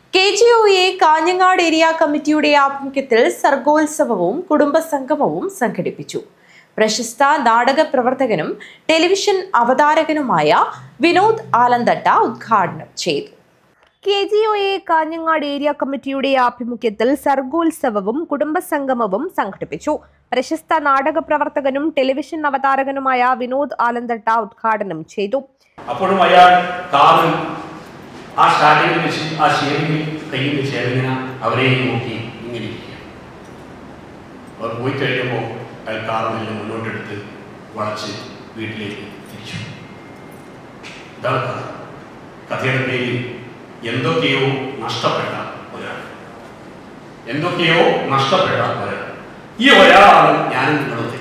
K G O A Kanhangad area കമ്മിറ്റിയുടെ ആഭിമുഖ്യത്തിൽ സർഗോത്സവവും കുടുംബസംഗമവും സംഘടിപ്പിച്ചു പ്രശസ്ത നാടക പ്രവർത്തകനും ടെലിവിഷൻ അവതാരകനുമായ വിനോദ് ആലന്തട്ട ഉദ്ഘാടനം ചെയ്തു K G O A Kanhangad area കമ്മിറ്റിയുടെ ആഭിമുഖ്യത്തിൽ സർഗോത്സവവും കുടുംബസംഗമവും സംഘടിപ്പിച്ചു പ്രശസ്ത നാടക പ്രവർത്തകനും ടെലിവിഷൻ അവതാരകനുമായ വിനോദ് ആലന്തട്ട ഉദ്ഘാടനം ചെയ്തു അപ്പോഴും അയാൾ കാറിൽ ആ സ്റ്റാൻഡിങ്ങിൽ വെച്ച് ആ ഷേറിങ്ങിൽ കയ്യിൽ വെച്ച് ഇറങ്ങിന അവരെ നോക്കി ഇങ്ങനെ ഇരിക്കുക അവർ പോയി കഴിഞ്ഞപ്പോൾ അയാൾ കാറിനെല്ലാം മുന്നോട്ടെടുത്ത് വളച്ച് വീട്ടിലേക്ക് തിരിച്ചു ഇതാണ് കഥ കഥയുടെ പേര് എന്തൊക്കെയോ നഷ്ടപ്പെട്ട ഒരാൾ എന്തൊക്കെയോ നഷ്ടപ്പെട്ട ഒരാൾ ഈ ഒരാളാണ് ഞാനും നിങ്ങളൊക്കെ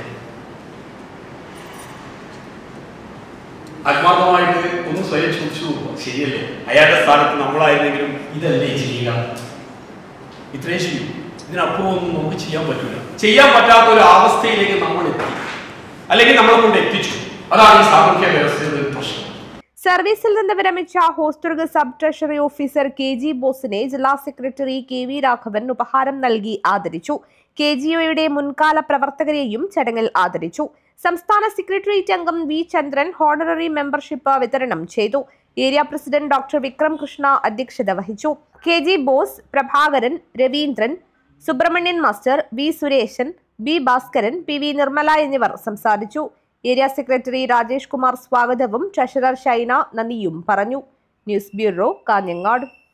ആത്മാർത്ഥമായിട്ട് ഒന്ന് സ്വയം ചോദിച്ചു നോക്കുക ശരിയല്ലേ അയാളുടെ സ്ഥാനത്ത് നമ്മളായിരുന്നെങ്കിലും ഇതല്ലേ ചെയ്യുക ഇത്രയും ചെയ്യും ഇതിനപ്പുറം ഒന്നും നമുക്ക് ചെയ്യാൻ പറ്റില്ല ചെയ്യാൻ പറ്റാത്ത ഒരു അവസ്ഥയിലേക്ക് നമ്മൾ എത്തി അല്ലെങ്കിൽ നമ്മളെ കൊണ്ട് എത്തിച്ചു അതാണ് ഈ സാമൂഹ്യ വ്യവസ്ഥയുടെ ഒരു പ്രശ്നം സർവീസിൽ നിന്ന് വിരമിച്ച Hosdurg sub treasury officer K G ബോസിനെ ജില്ലാ സെക്രട്ടറി കെ വി രാഘവൻ ഉപഹാരം നൽകി ആദരിച്ചു കെ ജി ഒയുടെ മുൻകാല പ്രവർത്തകരെയും ചടങ്ങിൽ ആദരിച്ചു സംസ്ഥാന സെക്രട്ടേറിയറ്റ് അംഗം വി ചന്ദ്രൻ ഹോണററി മെമ്പർഷിപ്പ് വിതരണം ചെയ്തു area president doctor Vikram Krishna അധ്യക്ഷത വഹിച്ചു K G Bose Prabhakaran Raveendran Subramanian master V Sureshan B Bhaskaran P V Nirmala എന്നിവർ സംസാരിച്ചു ഏരിയ സെക്രട്ടറി രാജേഷ് കുമാർ സ്വാഗതവും ട്രഷറർ ഷൈന നന്ദിയും പറഞ്ഞു ന്യൂസ് ബ്യൂറോ കാഞ്ഞങ്ങാട്